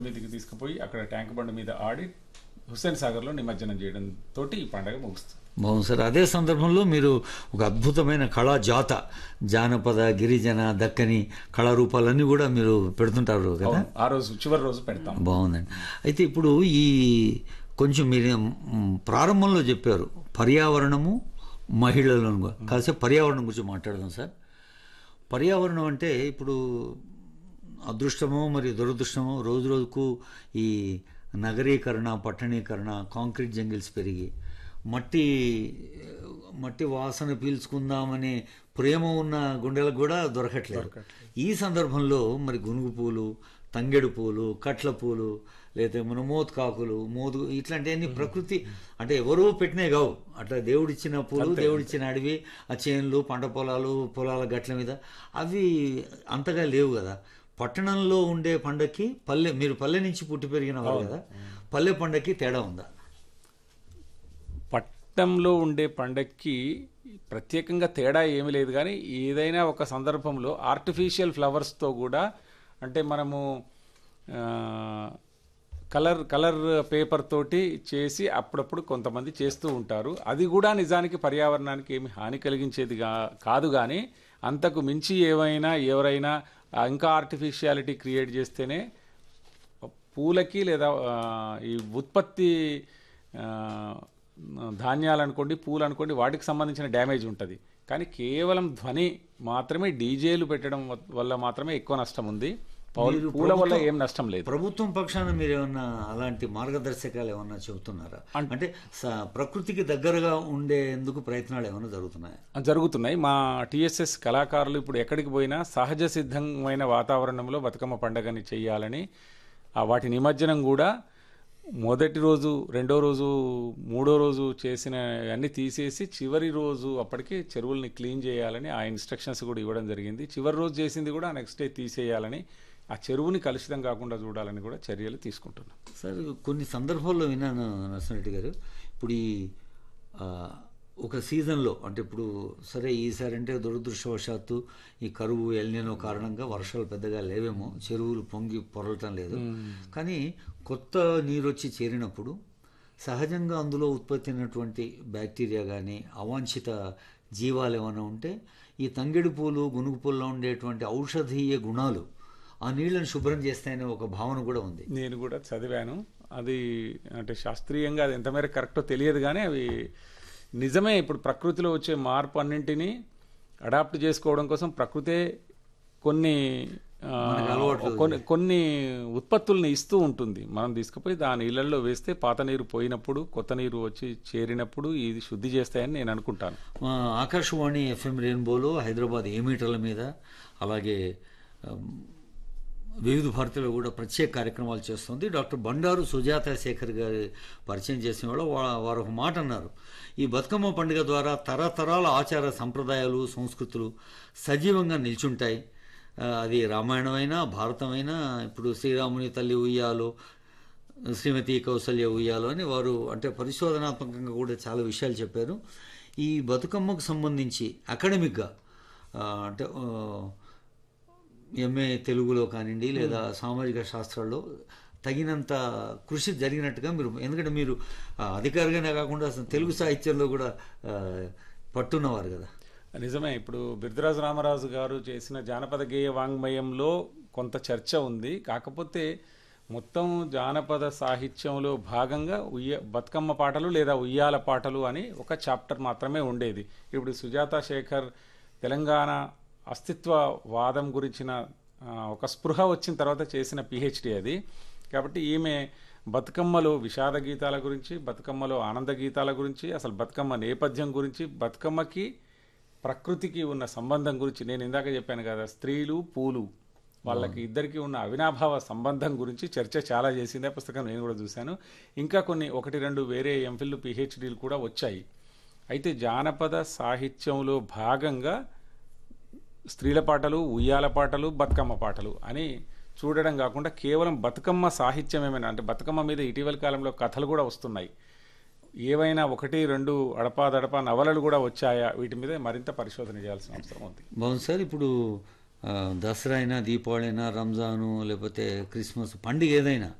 మీదకి తీసుకుపోయి అక్కడ ట్యాంక్ బండ్ మీద ఆడి హుస్సేన్ సాగర్లో నిమజ్జనం చేయడం తోటి ఈ పండగ ముగుస్తుంది బాగుంది సార్ అదే సందర్భంలో మీరు ఒక అద్భుతమైన కళా జాత జానపద గిరిజన దక్కని కళారూపాలన్నీ కూడా మీరు పెడుతుంటారు కదా అవును, ఆ రోజు చివరి రోజు పెడతాం బాగుందండి అయితే ఇప్పుడు ఈ కొంచెం మీరు మ్, ప్రారంభంలో చెప్పారు పర్యావరణము మహిళలను కూడా. కాసేపు పర్యావరణం గురించి మాట్లాడదాం సార్ పర్యావరణం అంటే ఇప్పుడు అదృష్టమో మరి దురదృష్టమో రోజు రోజుకు ఈ నగరీకరణ పట్టణీకరణ కాంక్రీట్ జంగిల్స్ పెరిగి మట్టి మట్టి వాసన పీల్చుకుందామనే ప్రేమ ఉన్న గుండెలకు కూడా దొరకట్లేదు ఈ సందర్భంలో మరి గునుగు పూలు తంగెడు పూలు కట్ల పూలు లేదా మన మోత్కాకులు మోదు ఇట్లాంటివన్నీ ప్రకృతి అంటే ఎవరో పెట్టినవి కావు అట్లా దేవుడిచ్చిన పూలు దేవుడిచ్చిన అడవి ఆ చేన్లు పంట పొలాలు పొలాల గట్ల మీద అవి అంతగా లేవు కదా పట్టణంలో ఉండే పండక్కి పల్లె మీరు పల్లె నుంచి పుట్టి పెరిగిన వారు కదా పల్లె పండక్కి తేడా ఉందా పట్టణంలో ఉండే పండక్కి ప్రత్యేకంగా తేడా ఏమీ లేదు కానీ ఏదైనా ఒక సందర్భంలో ఆర్టిఫిషియల్ ఫ్లవర్స్తో కూడా అంటే మనము ఆ, కలర్ కలర్ పేపర్ తోటి చేసి అప్పుడప్పుడు కొంతమంది చేస్తూ ఉంటారు అది కూడా నిజానికి పర్యావరణానికి ఏమి హాని కలిగించేది గా- కాదు కానీ అంతకు మించి ఏవైనా ఎవరైనా ఆ, ఇంకా ఆర్టిఫిషియాలిటీ క్రియేట్ చేస్తేనే పూలకి లేదా ఆ, ఈ ఉత్పత్తి ఆ, ధాన్యాలు అనుకోండి పూలు అనుకోండి వాటికి సంబంధించిన డ్యామేజ్ ఉంటుంది కానీ కేవలం ధ్వని మాత్రమే డీజేలు పెట్టడం వ- వల్ల మాత్రమే ఎక్కువ నష్టం ఉంది పౌ- పూల వల్ల ఏం నష్టం లేదు ప్రభుత్వం పక్షాన మీరు ఏమన్నా అలాంటి మార్గదర్శకాలు ఏమన్నా చెబుతున్నారా అంటే స- ప్రకృతికి దగ్గరగా ఉండేందుకు ప్రయత్నాలు ఏమైనా జరుగుతున్నాయా జరుగుతున్నాయి మా టీఎస్ఎస్ కళాకారులు ఇప్పుడు ఎక్కడికి పోయినా సహజ సిద్ధమైన వాతావరణంలో బతుకమ్మ పండుగని చేయాలని ఆ వాటి నిమజ్జనం కూడా మొదటి రోజు రెండో రోజు మూడో రోజు చేసిన అన్ని తీసేసి చివరి రోజు అప్పటికి చెరువుల్ని క్లీన్ చేయాలని ఆ ఇన్స్ట్రక్షన్స్ కూడా ఇవ్వడం జరిగింది చివరి రోజు చేసింది కూడా నెక్స్ట్ డే తీసేయాలని ఆ చెరువుని కలుషితం కాకుండా చూడాలని కూడా చర్యలు తీసుకుంటున్నాం సార్ కొన్ని సందర్భాల్లో విన్నాను నరసింహరెడ్డి గారు ఇప్పుడు ఈ ఆ, ఒక సీజన్లో అంటే ఇప్పుడు సరే ఈసారి అంటే దురదృష్టవశాత్తు ఈ కరువు ఎల్నినో కారణంగా వర్షాలు పెద్దగా లేవేమో చెరువులు పొంగి పొరలటం లేదు కానీ కొత్త నీరు వచ్చి చేరినప్పుడు సహజంగా అందులో ఉత్పత్తి అయినటువంటి బ్యాక్టీరియా కానీ అవాంఛిత జీవాలు ఏమైనా ఉంటే ఈ తంగెడు పూలు గునుగు పూల్లో ఉండేటువంటి ఔషధీయ గుణాలు ఆ నీళ్ళని శుభ్రం చేస్తాయనే ఒక భావన కూడా ఉంది నేను కూడా చదివాను అది అంటే శాస్త్రీయంగా అది ఎంత మేరకు కరెక్టో తెలియదు కానీ అవి నిజమే ఇప్పుడు ప్రకృతిలో వచ్చే మార్పు అన్నింటినీ అడాప్ట్ చేసుకోవడం కోసం ప్రకృతే కొన్ని ఆ, కొన్ని కొన్ని ఉత్పత్తుల్ని ఇస్తూ ఉంటుంది మనం తీసుకుపోయి దాని నీళ్ళల్లో వేస్తే పాత నీరు పోయినప్పుడు కొత్త నీరు వచ్చి చేరినప్పుడు ఇది శుద్ధి చేస్తాయని నేను అనుకుంటాను మా ఆకాశవాణి ఎఫ్ఎం రెయిన్బోలో హైదరాబాద్ ఏ మీటర్ల మీద అలాగే ఆమ్, వివిధ భారతిలో కూడా ప్రత్యేక కార్యక్రమాలు చేస్తుంది డాక్టర్ బండారు సుజాత శేఖర్ గారి పరిచయం చేసిన వాళ్ళు వా- వారు ఒక మాట అన్నారు ఈ బతుకమ్మ పండుగ ద్వారా తరతరాల ఆచార సంప్రదాయాలు సంస్కృతులు సజీవంగా నిల్చుంటాయి ఆ, అది రామాయణమైనా భారతమైనా ఇప్పుడు శ్రీరాముని తల్లి ఉయ్యాలో శ్రీమతి కౌసల్య ఉయ్యాలో అని వారు అంటే పరిశోధనాత్మకంగా కూడా చాలా విషయాలు చెప్పారు ఈ బతుకమ్మకు సంబంధించి అకాడమిక్గా ఆ, అంటే ఎంఏ తెలుగులో కానివ్వండి లేదా సామాజిక శాస్త్రాల్లో తగినంత కృషి జరిగినట్టుగా మీరు ఎందుకంటే మీరు ఆ, అధికారిగానే కాకుండా అసలు తెలుగు సాహిత్యంలో కూడా ఆ, పట్టున్నవారు కదా నిజమే ఇప్పుడు బిర్దరాజు రామరాజు గారు చేసిన జానపద గేయ వాంగ్మయంలో కొంత చర్చ ఉంది కాకపోతే మొత్తం జానపద సాహిత్యంలో భాగంగా ఉయ్య బతుకమ్మ పాటలు లేదా ఉయ్యాల పాటలు అని ఒక చాప్టర్ మాత్రమే ఉండేది ఇప్పుడు సుజాత శేఖర్ తెలంగాణ అస్తిత్వ వాదం గురించిన ఆ, ఒక స్పృహ వచ్చిన తర్వాత చేసిన పిహెచ్డి అది కాబట్టి ఈమె బతుకమ్మలో విషాద గీతాల గురించి బతుకమ్మలో ఆనంద గీతాల గురించి అసలు బతుకమ్మ నేపథ్యం గురించి బతుకమ్మకి ప్రకృతికి ఉన్న సంబంధం గురించి నేను ఇందాక చెప్పాను కదా స్త్రీలు పూలు వాళ్ళకి ఇద్దరికి ఉన్న అవినాభావ సంబంధం గురించి చర్చ చాలా చేసింది ఆ పుస్తకం నేను కూడా చూశాను ఇంకా కొన్ని ఒకటి రెండు వేరే ఎంఫిల్ పిహెచ్డీలు కూడా వచ్చాయి అయితే జానపద సాహిత్యంలో భాగంగా స్త్రీల పాటలు ఉయ్యాల పాటలు బతుకమ్మ పాటలు అని చూడడం కాకుండా కేవలం బతుకమ్మ సాహిత్యం ఏమైనా అంటే బతుకమ్మ మీద ఇటీవల కాలంలో కథలు కూడా వస్తున్నాయి ఏవైనా ఒకటి రెండు అడపాదడపా నవలలు కూడా వచ్చాయా వీటి మీద మరింత పరిశోధన చేయాల్సిన అవసరం ఉంది బాగుంది సార్ ఇప్పుడు ఆ, ఆ, దసరా అయినా దీపావళి అయినా రంజాను లేకపోతే క్రిస్మస్ పండుగ ఏదైనా